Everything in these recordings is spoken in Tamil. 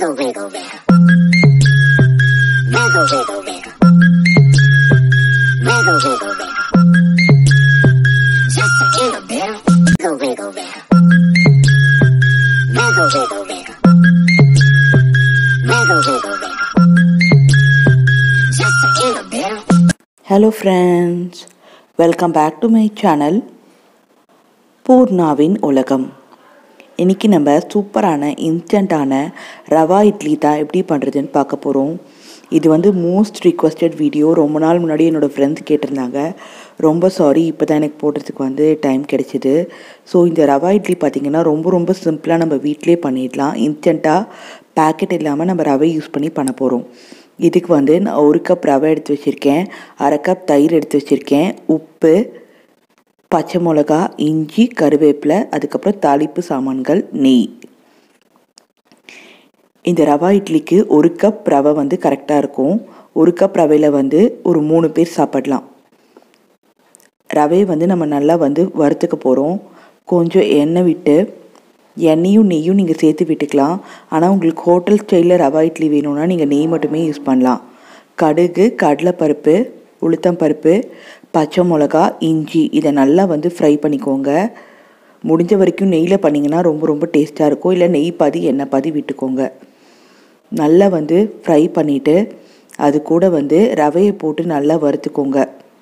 Wiggle, wiggle, wiggle. Wiggle, wiggle, wiggle. Wiggle, wiggle, wiggle. Just a little bit. Wiggle, wiggle, wiggle. Wiggle, wiggle, wiggle. Wiggle, wiggle, wiggle. Just a little bit. Hello friends welcome back to my channel பூர்ணாவின் உலகம் இன்றைக்கி நம்ம சூப்பரான இன்ஸ்டண்ட்டான ரவா இட்லி தான் எப்படி பண்ணுறதுன்னு பார்க்க போகிறோம் இது வந்து மோஸ்ட் ரிக்வஸ்டட் வீடியோ ரொம்ப நாள் முன்னாடி என்னோடய ஃப்ரெண்ட்ஸ் கேட்டிருந்தாங்க ரொம்ப சாரி இப்போ தான் எனக்கு போடுறதுக்கு வந்து டைம் கிடைச்சிது ஸோ இந்த ரவா இட்லி பார்த்திங்கன்னா ரொம்ப ரொம்ப சிம்பிளாக நம்ம வீட்டிலே பண்ணிடலாம் இன்ஸ்டண்ட்டாக பேக்கெட் இல்லாமல் நம்ம ரவை யூஸ் பண்ணி பண்ண போகிறோம் இதுக்கு வந்து நான் ஒரு கப் ரவை எடுத்து வச்சுருக்கேன் அரை கப் தயிர் எடுத்து வச்சுருக்கேன் உப்பு பச்சை மிளகா இஞ்சி கருவேப்பிலை அதுக்கப்புறம் தாளிப்பு சாமான்கள் நெய் இந்த ரவா இட்லிக்கு ஒரு கப் ரவை வந்து கரெக்டாக இருக்கும் ஒரு கப் ரவையில் வந்து ஒரு மூணு பேர் சாப்பிடலாம் ரவையை வந்து நம்ம நல்லா வந்து வறுத்துக்க போகிறோம் கொஞ்சம் எண்ணெய் விட்டு எண்ணெயும் நெய்யும் நீங்கள் சேர்த்து விட்டுக்கலாம் ஆனால் உங்களுக்கு ஹோட்டல் ஸ்டைலில் ரவா இட்லி வேணும்னா நீங்கள் நெய் மட்டுமே யூஸ் பண்ணலாம் கடுகு கடலைப்பருப்பு உளுத்தம்பருப்பு பச்சை மிளகா இஞ்சி இதை நல்லா வந்து ஃப்ரை பண்ணிக்கோங்க முடிஞ்ச வரைக்கும் நெய்யில் பண்ணிங்கன்னா ரொம்ப ரொம்ப டேஸ்ட்டாக இருக்கும் இல்லை நெய் பாதி எண்ணெய் பாதி விட்டுக்கோங்க நல்லா வந்து ஃப்ரை பண்ணிவிட்டு அது கூட வந்து ரவையை போட்டு நல்லா வறுத்துக்கோங்க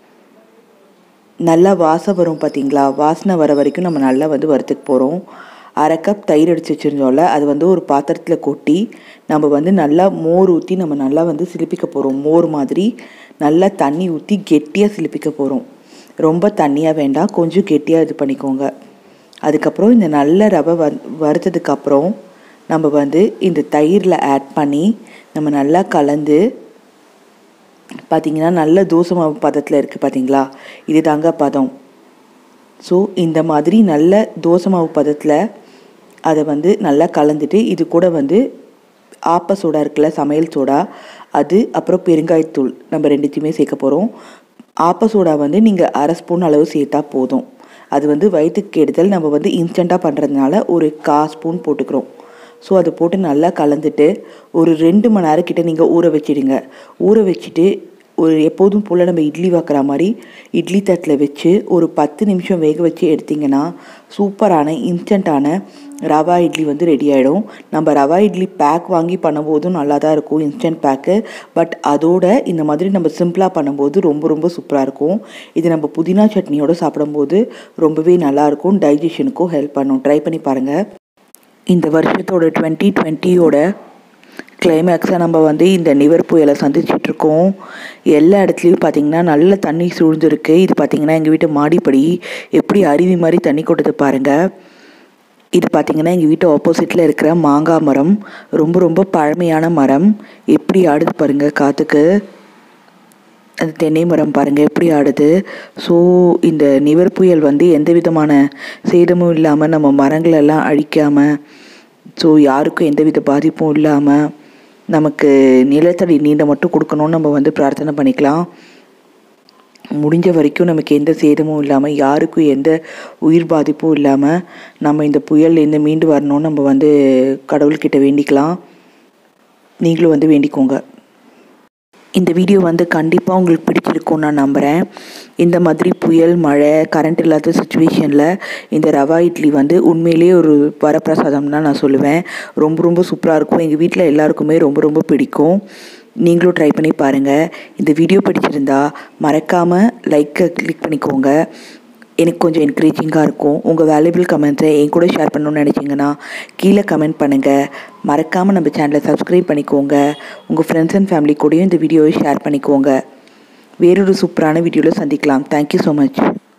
நல்லா வாசம் வரும் பார்த்தீங்களா வாசனை வர வரைக்கும் நம்ம நல்லா வந்து வறுத்துக்க போகிறோம் அரை கப் தயிர் அடித்து வச்சுருந்தோம்ல அது வந்து ஒரு பாத்திரத்தில் கொட்டி நம்ம வந்து நல்லா மோர் ஊற்றி நம்ம நல்லா வந்து சிலிப்பிக்க போகிறோம் மோர் மாதிரி நல்லா தண்ணி ஊற்றி கெட்டியாக சிலிப்பிக்க போகிறோம் ரொம்ப தண்ணியாக வேண்டாம் கொஞ்சம் கெட்டியாக இது பண்ணிக்கோங்க அதுக்கப்புறம் இந்த நல்ல ரவை வ வறுத்ததுக்கப்புறம் நம்ம வந்து இந்த தயிரில் ஆட் பண்ணி நம்ம நல்லா கலந்து பார்த்தீங்கன்னா நல்ல தோசை மாவு பதத்தில் இருக்குது பார்த்தீங்களா இது தாங்க பதம் ஸோ இந்த மாதிரி நல்ல தோசை மாவு பதத்தில் அதை வந்து நல்லா கலந்துட்டு இது கூட வந்து ஆப்ப சோடா இருக்குல்ல சமையல் சோடா அது அப்புறம் பெருங்காயத்தூள் நம்ம ரெண்டுத்தையுமே சேர்க்க போகிறோம் ஆப்ப சோடா வந்து நீங்கள் அரை ஸ்பூன் அளவு சேர்த்தா போதும் அது வந்து வயிற்றுக்கு கெடுதல் நம்ம வந்து இன்ஸ்டண்ட்டாக பண்ணுறதுனால ஒரு கா ஸ்பூன் போட்டுக்கிறோம் ஸோ அதை போட்டு நல்லா கலந்துட்டு ஒரு ரெண்டு மணி நேரம் கிட்ட நீங்கள் ஊற வச்சிடுங்க ஊற வச்சுட்டு ஒரு எப்போதும் போல் நம்ம இட்லி வைக்கிற மாதிரி இட்லி தட்டில் வச்சு ஒரு பத்து நிமிஷம் வேக வச்சு எடுத்திங்கன்னா சூப்பரான இன்ஸ்டண்ட்டான ரவா இட்லி வந்து ரெடி ஆகிடும் நம்ம ரவா இட்லி பேக் வாங்கி பண்ணும்போதும் நல்லா தான் இருக்கும் இன்ஸ்டன்ட் பேக்கு பட் அதோட இந்த மாதிரி நம்ம சிம்பிளாக பண்ணும்போது ரொம்ப ரொம்ப சூப்பராக இருக்கும் இது நம்ம புதினா சட்னியோடு சாப்பிடும்போது ரொம்பவே நல்லாயிருக்கும் டைஜஷனுக்கும் ஹெல்ப் பண்ணும் ட்ரை பண்ணி பாருங்கள் இந்த வருஷத்தோட டுவெண்ட்டி டுவெண்ட்டியோட கிளைமேக்ஸாக நம்ம வந்து இந்த நிவர் புயலை சந்திச்சிட்ருக்கோம் எல்லா இடத்துலையும் பார்த்திங்கன்னா நல்ல தண்ணி சூழ்ந்துருக்கு இது பார்த்திங்கன்னா எங்கள் வீட்டு மாடிப்படி எப்படி அருவி மாதிரி தண்ணி கொட்டுது பாருங்கள் இது பார்த்திங்கன்னா எங்கள் வீட்டு ஆப்போசிட்டில் இருக்கிற மாங்காய் மரம் ரொம்ப ரொம்ப பழமையான மரம் எப்படி ஆடுது பாருங்கள் காற்றுக்கு அந்த தென்னை மரம் பாருங்கள் எப்படி ஆடுது ஸோ இந்த நிவர் புயல் வந்து எந்த விதமான சேதமும் இல்லாமல் நம்ம மரங்களெல்லாம் அழிக்காமல் ஸோ யாருக்கும் எந்தவித பாதிப்பும் இல்லாமல் நமக்கு நிலத்தடி நீண்டை மட்டும் கொடுக்கணும்னு நம்ம வந்து பிரார்த்தனை பண்ணிக்கலாம் முடிஞ்ச வரைக்கும் நமக்கு எந்த சேதமும் இல்லாமல் யாருக்கும் எந்த உயிர் பாதிப்பும் இல்லாமல் நம்ம இந்த புயல்லேருந்து மீண்டு வரணும்னு நம்ம வந்து கடவுள்கிட்ட வேண்டிக்கலாம் நீங்களும் வந்து வேண்டிக்கோங்க இந்த வீடியோ வந்து கண்டிப்பாக உங்களுக்கு பிடிச்சிருக்கும் நான் நம்புகிறேன் இந்த மாதிரி புயல் மழை கரண்ட் இல்லாத சுச்சுவேஷனில் இந்த ரவா இட்லி வந்து உண்மையிலேயே ஒரு வரப்பிரசாதம் தான் நான் சொல்லுவேன் ரொம்ப ரொம்ப சூப்பராக இருக்கும் எங்கள் வீட்டில் எல்லாருக்குமே ரொம்ப ரொம்ப பிடிக்கும் நீங்களும் ட்ரை பண்ணி பாருங்கள் இந்த வீடியோ பிடிச்சிருந்தா மறக்காமல் லைக்கை கிளிக் பண்ணிக்கோங்க எனக்கு கொஞ்சம் என்கரேஜிங்காக இருக்கும் உங்கள் வேல்யூபிள் கமெண்ட்ஸை என் கூட ஷேர் பண்ணணும்னு நினச்சிங்கன்னா கீழே கமெண்ட் பண்ணுங்கள் மறக்காமல் நம்ம சேனலை சப்ஸ்கிரைப் பண்ணிக்கோங்க உங்கள் ஃப்ரெண்ட்ஸ் அண்ட் ஃபேமிலி கூடயும் இந்த வீடியோவை ஷேர் பண்ணிக்கோங்க வேறொரு சூப்பரான வீடியோவில் சந்திக்கலாம் தேங்க்யூ ஸோ மச்